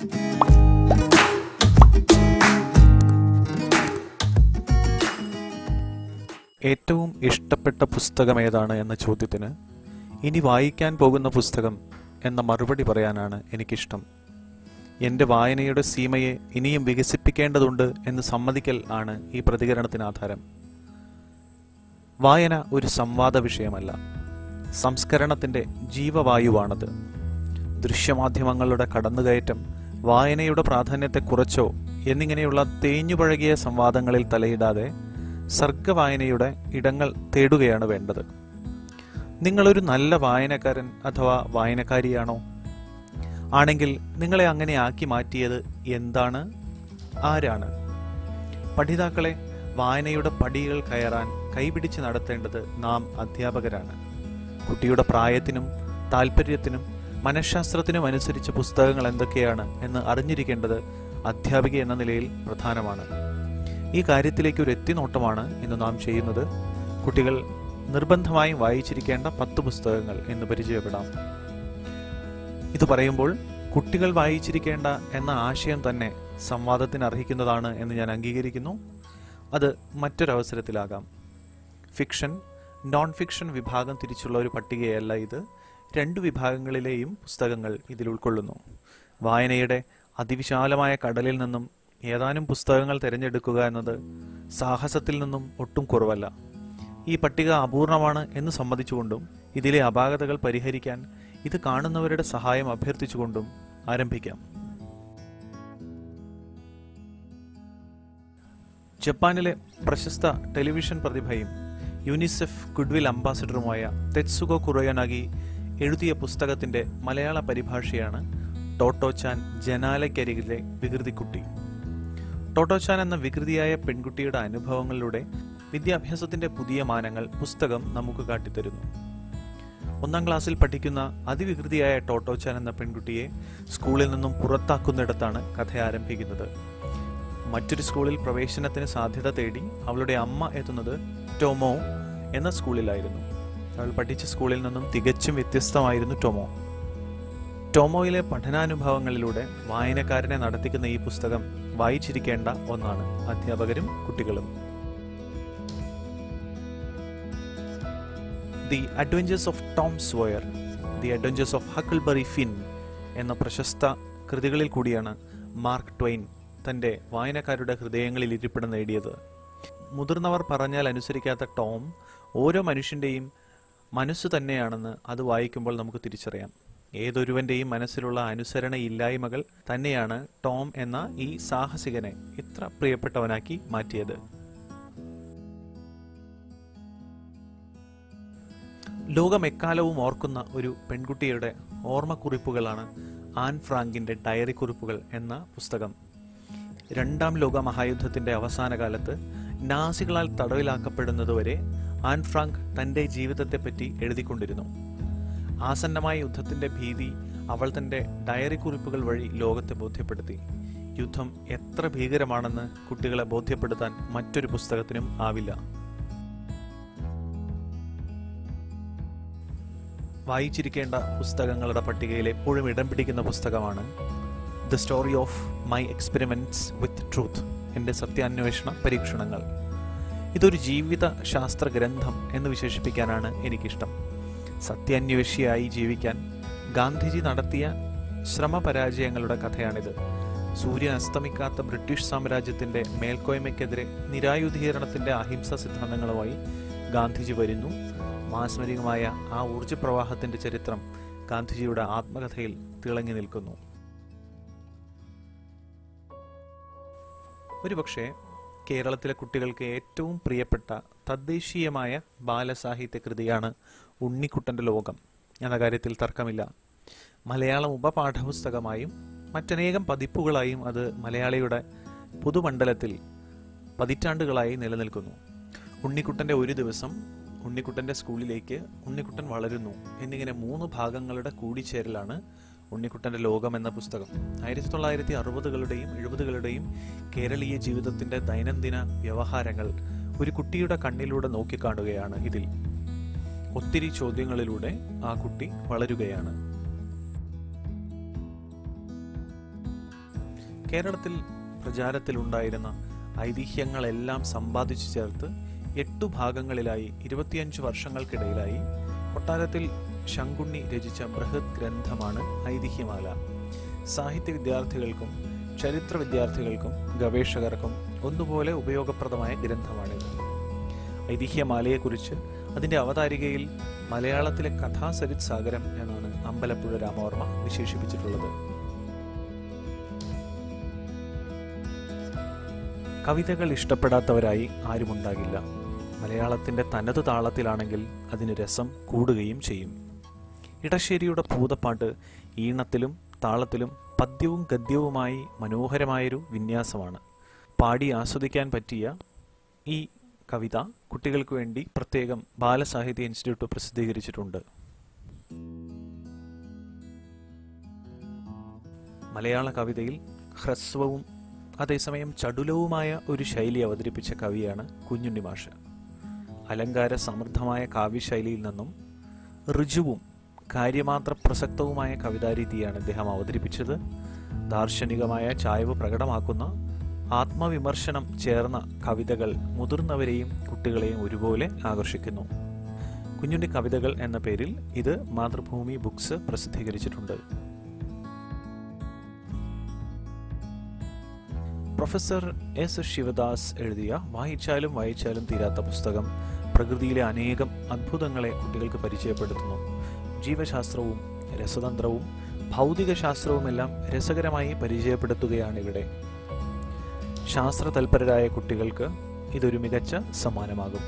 ഏറ്റവും ഇഷ്ടപ്പെട്ട പുസ്തകം ഏതാണ് എന്ന ചോദ്യത്തിന് ഇനി വായിക്കാൻ പോകുന്ന പുസ്തകം എന്ന മറുപടി പറയാനാണ് എനിക്കിഷ്ടം എൻ്റെ വായനയുടെ സീമയെ ഇനിയും വികസിപ്പിക്കേണ്ടതുണ്ട് എന്ന് സമ്മതിക്കൽ ആണ് ഈ പ്രതികരണത്തിന് ആധാരം വായന ഒരു സംവാദ വിഷയമല്ല സംസ്കരണത്തിൻ്റെ ജീവവായുവാണത് ദൃശ്യമാധ്യമങ്ങളുടെ കടന്നുകയറ്റം വായനയുടെ പ്രാധാന്യത്തെ കുറച്ചോ എന്നിങ്ങനെയുള്ള തേഞ്ഞുപഴകിയ സംവാദങ്ങളിൽ തലയിടാതെ സർഗവായനയുടെ ഇടങ്ങൾ തേടുകയാണ് വേണ്ടത് നിങ്ങളൊരു നല്ല വായനക്കാരൻ അഥവാ വായനക്കാരിയാണോ ആണെങ്കിൽ നിങ്ങളെ അങ്ങനെ ആക്കി മാറ്റിയത് എന്താണ് ആരാണ് പഠിതാക്കളെ വായനയുടെ പടികൾ കയറാൻ കൈപിടിച്ച് നടത്തേണ്ടത് നാം അധ്യാപകരാണ് കുട്ടിയുടെ പ്രായത്തിനും താല്പര്യത്തിനും മനഃശാസ്ത്രത്തിനും അനുസരിച്ച് പുസ്തകങ്ങൾ എന്തൊക്കെയാണ് എന്ന് അറിഞ്ഞിരിക്കേണ്ടത് അധ്യാപിക എന്ന നിലയിൽ പ്രധാനമാണ് ഈ കാര്യത്തിലേക്ക് ഒരു എത്തിനോട്ടമാണ് ഇന്ന് നാം ചെയ്യുന്നത് കുട്ടികൾ നിർബന്ധമായും വായിച്ചിരിക്കേണ്ട പത്ത് പുസ്തകങ്ങൾ എന്ന് പരിചയപ്പെടാം ഇത് പറയുമ്പോൾ കുട്ടികൾ വായിച്ചിരിക്കേണ്ട എന്ന ആശയം തന്നെ സംവാദത്തിന് അർഹിക്കുന്നതാണ് എന്ന് ഞാൻ അംഗീകരിക്കുന്നു അത് മറ്റൊരവസരത്തിലാകാം ഫിക്ഷൻ നോൺ ഫിക്ഷൻ വിഭാഗം തിരിച്ചുള്ള ഒരു പട്ടികയല്ല ഇത് രണ്ട് വിഭാഗങ്ങളിലെയും പുസ്തകങ്ങൾ ഇതിൽ ഉൾക്കൊള്ളുന്നു വായനയുടെ അതിവിശാലമായ കടലിൽ നിന്നും ഏതാനും പുസ്തകങ്ങൾ തിരഞ്ഞെടുക്കുക എന്നത് സാഹസത്തിൽ നിന്നും ഒട്ടും കുറവല്ല ഈ പട്ടിക അപൂർണമാണ് എന്ന് സമ്മതിച്ചുകൊണ്ടും ഇതിലെ അപാകതകൾ പരിഹരിക്കാൻ ഇത് കാണുന്നവരുടെ സഹായം അഭ്യർത്ഥിച്ചുകൊണ്ടും ആരംഭിക്കാം ജപ്പാനിലെ പ്രശസ്ത ടെലിവിഷൻ പ്രതിഭയും യുനിസെഫ് ഗുഡ്വിൽ അംബാസിഡറുമായ തെത്സുഗോ കുറയനാഗി എഴുതിയ പുസ്തകത്തിന്റെ മലയാള പരിഭാഷയാണ് ടോട്ടോചാൻ ജനാലയ്ക്കരികിലെ വികൃതിക്കുട്ടി ടോട്ടോചാൻ എന്ന വികൃതിയായ പെൺകുട്ടിയുടെ അനുഭവങ്ങളിലൂടെ വിദ്യാഭ്യാസത്തിന്റെ പുതിയ മാനങ്ങൾ പുസ്തകം നമുക്ക് കാട്ടിത്തരുന്നു ഒന്നാം ക്ലാസ്സിൽ പഠിക്കുന്ന അതിവികൃതിയായ ടോട്ടോചാൻ എന്ന പെൺകുട്ടിയെ സ്കൂളിൽ നിന്നും പുറത്താക്കുന്നിടത്താണ് കഥ ആരംഭിക്കുന്നത് മറ്റൊരു സ്കൂളിൽ പ്രവേശനത്തിന് സാധ്യത തേടി അവളുടെ അമ്മ എത്തുന്നത് ടൊമോ എന്ന സ്കൂളിലായിരുന്നു അവൾ പഠിച്ച സ്കൂളിൽ നിന്നും തികച്ചും വ്യത്യസ്തമായിരുന്നു ടൊമോ ടോമോയിലെ പഠനാനുഭവങ്ങളിലൂടെ വായനക്കാരനെ നടത്തിക്കുന്ന ഈ പുസ്തകം വായിച്ചിരിക്കേണ്ട ഒന്നാണ് അധ്യാപകരും കുട്ടികളും the adventures of Tom Sawyer the adventures of Huckleberry Finn എന്ന പ്രശസ്ത കൃതികളിൽ കൂടിയാണ് മാർക്ക് ട്വൈൻ തൻ്റെ വായനക്കാരുടെ ഹൃദയങ്ങളിൽ ഇരിപ്പിടം നേടിയത് മുതിർന്നവർ പറഞ്ഞാൽ അനുസരിക്കാത്ത ടോം ഓരോ മനുഷ്യൻ്റെയും മനസ്സ് തന്നെയാണെന്ന് അത് വായിക്കുമ്പോൾ നമുക്ക് തിരിച്ചറിയാം ഏതൊരുവന്റെയും മനസ്സിലുള്ള അനുസരണയില്ലായ്മകൾ തന്നെയാണ് ടോം എന്ന ഈ സാഹസികനെ ഇത്ര പ്രിയപ്പെട്ടവനാക്കി മാറ്റിയത് ലോകം എക്കാലവും ഓർക്കുന്ന ഒരു പെൺകുട്ടിയുടെ ഓർമ്മക്കുറിപ്പുകളാണ് ആൻ ഫ്രാങ്കിന്റെ ഡയറി കുറിപ്പുകൾ എന്ന പുസ്തകം രണ്ടാം ലോക മഹായുദ്ധത്തിന്റെ അവസാന കാലത്ത് നാസികളാൽ തടവിലാക്കപ്പെടുന്നതുവരെ ആൻ ഫ്രാങ്ക് തന്റെ ജീവിതത്തെപ്പറ്റി എഴുതിക്കൊണ്ടിരുന്നു ആസന്നമായ യുദ്ധത്തിന്റെ ഭീതി അവൾ തന്റെ ഡയറി കുറിപ്പുകൾ വഴി ലോകത്തെ ബോധ്യപ്പെടുത്തി യുദ്ധം എത്ര ഭീകരമാണെന്ന് കുട്ടികളെ ബോധ്യപ്പെടുത്താൻ മറ്റൊരു പുസ്തകത്തിനും ആവില്ല വായിച്ചിരിക്കേണ്ട പുസ്തകങ്ങളുടെ പട്ടികയിൽ എപ്പോഴും ഇടം പിടിക്കുന്ന പുസ്തകമാണ് the story of my experiments with truth എൻ്റെ സത്യാന്വേഷണ പരീക്ഷണങ്ങൾ ഇതൊരു ജീവിത ശാസ്ത്ര ഗ്രന്ഥം എന്ന് വിശേഷിപ്പിക്കാനാണ് എനിക്കിഷ്ടം സത്യാന്വേഷിയായി ജീവിക്കാൻ ഗാന്ധിജി നടത്തിയ ശ്രമപരാജയങ്ങളുടെ കഥയാണിത് സൂര്യൻ അസ്തമിക്കാത്ത ബ്രിട്ടീഷ് സാമ്രാജ്യത്തിന്റെ മേൽക്കോയ്മയ്ക്കെതിരെ നിരായുധീകരണത്തിന്റെ അഹിംസ സിദ്ധാന്തങ്ങളുമായി ഗാന്ധിജി വരുന്നു മാസ്മരികമായ ആ ഊർജപ്രവാഹത്തിന്റെ ചരിത്രം ഗാന്ധിജിയുടെ ആത്മകഥയിൽ തിളങ്ങി നിൽക്കുന്നു ഒരുപക്ഷെ കേരളത്തിലെ കുട്ടികൾക്ക് ഏറ്റവും പ്രിയപ്പെട്ട തദ്ദേശീയമായ ബാലസാഹിത്യ കൃതിയാണ് ഉണ്ണിക്കുട്ടൻ്റെ ലോകം എന്ന കാര്യത്തിൽ തർക്കമില്ല മലയാളം ഉപപാഠപുസ്തകമായും മറ്റനേകം പതിപ്പുകളായും അത് മലയാളിയുടെ പൊതുമണ്ഡലത്തിൽ പതിറ്റാണ്ടുകളായി നിലനിൽക്കുന്നു ഉണ്ണിക്കുട്ടൻ്റെ ഒരു ദിവസം ഉണ്ണിക്കുട്ടൻ്റെ സ്കൂളിലേക്ക് ഉണ്ണിക്കുട്ടൻ വളരുന്നു എന്നിങ്ങനെ മൂന്ന് ഭാഗങ്ങളുടെ കൂടിച്ചേരലാണ് ഉണ്ണിക്കുട്ടൻ്റെ ലോകം എന്ന പുസ്തകം ആയിരത്തി തൊള്ളായിരത്തി അറുപതുകളുടെയും എഴുപതുകളുടെയും കേരളീയ ജീവിതത്തിൻ്റെ ദൈനംദിന വ്യവഹാരങ്ങൾ ഒരു കുട്ടിയുടെ കണ്ണിലൂടെ നോക്കിക്കാണുകയാണ് ഇതിൽ ഒത്തിരി ചോദ്യങ്ങളിലൂടെ ആ കുട്ടി വളരുകയാണ് കേരളത്തിൽ പ്രചാരത്തിലുണ്ടായിരുന്ന ഐതിഹ്യങ്ങളെല്ലാം സമ്പാദിച്ചു ചേർത്ത് എട്ടു ഭാഗങ്ങളിലായി ഇരുപത്തിയഞ്ച് വർഷങ്ങൾക്കിടയിലായി കൊട്ടാരത്തിൽ ശങ്കുണ്ണി രചിച്ച ബൃഹത് ഗ്രന്ഥമാണ് ഐതിഹ്യമാല സാഹിത്യ വിദ്യാർത്ഥികൾക്കും ചരിത്ര വിദ്യാർത്ഥികൾക്കും ഗവേഷകർക്കും ഒന്നുപോലെ ഉപയോഗപ്രദമായ ഗ്രന്ഥമാണിത് ഐതിഹ്യമാലയെക്കുറിച്ച് അതിൻ്റെ അവതാരികയിൽ മലയാളത്തിലെ കഥാസരിത് സാഗരം എന്നാണ് അമ്പലപ്പുഴ രാമവർമ്മ വിശേഷിപ്പിച്ചിട്ടുള്ളത് കവിതകൾ ഇഷ്ടപ്പെടാത്തവരായി ആരുമുണ്ടാകില്ല മലയാളത്തിൻ്റെ തനത് താളത്തിലാണെങ്കിൽ അതിന് രസം കൂടുകയും ചെയ്യും ഇടശ്ശേരിയുടെ ഭൂതപ്പാട്ട് ഈണത്തിലും താളത്തിലും പദ്യവും ഗദ്യവുമായി മനോഹരമായൊരു വിന്യാസമാണ് പാടി ആസ്വദിക്കാൻ പറ്റിയ ഈ കവിത കുട്ടികൾക്ക് വേണ്ടി പ്രത്യേകം ബാലസാഹിത്യ ഇൻസ്റ്റിറ്റ്യൂട്ട് പ്രസിദ്ധീകരിച്ചിട്ടുണ്ട് മലയാള കവിതയിൽ ഹ്രസ്വവും അതേസമയം ചടുലവുമായ ഒരു ശൈലി അവതരിപ്പിച്ച കവിയാണ് കുഞ്ഞുണ്ണി മാഷ് അലങ്കാര സമൃദ്ധമായ കാവ്യശൈലിയിൽ നിന്നും ഋജുവും കാര്യമാത്ര പ്രസക്തവുമായ കവിതാരീതിയാണ് ഇദ്ദേഹം അവതരിപ്പിച്ചത് ദാർശനികമായ ചായ്വ് പ്രകടമാക്കുന്ന ആത്മവിമർശനം ചേർന്ന കവിതകൾ മുതിർന്നവരെയും കുട്ടികളെയും ഒരുപോലെ ആകർഷിക്കുന്നു കുഞ്ഞുണ്ണി കവിതകൾ എന്ന പേരിൽ ഇത് മാതൃഭൂമി ബുക്സ് പ്രസിദ്ധീകരിച്ചിട്ടുണ്ട് പ്രൊഫസർ എസ് ശിവദാസ് എഴുതിയ വായിച്ചാലും വായിച്ചാലും തീരാത്ത പുസ്തകം പ്രകൃതിയിലെ അനേകം അത്ഭുതങ്ങളെ കുട്ടികൾക്ക് പരിചയപ്പെടുത്തുന്നു ജീവശാസ്ത്രവും രസതന്ത്രവും ഭൗതിക ശാസ്ത്രവുമെല്ലാം രസകരമായി പരിചയപ്പെടുത്തുകയാണ് ഇവിടെ ശാസ്ത്ര തൽപരരായ കുട്ടികൾക്ക് ഇതൊരു മികച്ച സമ്മാനമാകും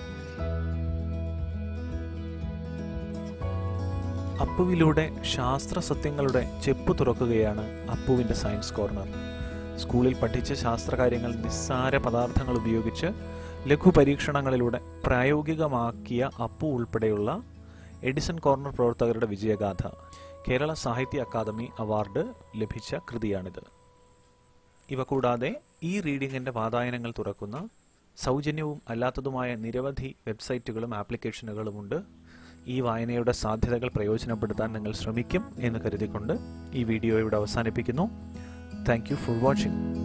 അപ്പുവിലൂടെ ശാസ്ത്ര സത്യങ്ങളുടെ ചെപ്പ് തുറക്കുകയാണ് അപ്പുവിൻ്റെ സയൻസ് കോർണർ സ്കൂളിൽ പഠിച്ച ശാസ്ത്രകാര്യങ്ങൾ നിസ്സാര പദാർത്ഥങ്ങൾ ഉപയോഗിച്ച് ലഘു പരീക്ഷണങ്ങളിലൂടെ പ്രായോഗികമാക്കിയ അപ്പു ഉൾപ്പെടെയുള്ള എഡിസൺ കോർണർ പ്രവർത്തകരുടെ വിജയഗാഥ കേരള സാഹിത്യ അക്കാദമി അവാർഡ് ലഭിച്ച കൃതിയാണിത് ഇവ കൂടാതെ ഈ റീഡിങ്ങിൻ്റെ വാതായനങ്ങൾ തുറക്കുന്ന സൗജന്യവും അല്ലാത്തതുമായ നിരവധി വെബ്സൈറ്റുകളും ആപ്ലിക്കേഷനുകളുമുണ്ട് ഈ വായനയുടെ സാധ്യതകൾ പ്രയോജനപ്പെടുത്താൻ നിങ്ങൾ ശ്രമിക്കും എന്ന് കരുതിക്കൊണ്ട് ഈ വീഡിയോ ഇവിടെ അവസാനിപ്പിക്കുന്നു താങ്ക് യു ഫോർ വാച്ചിങ്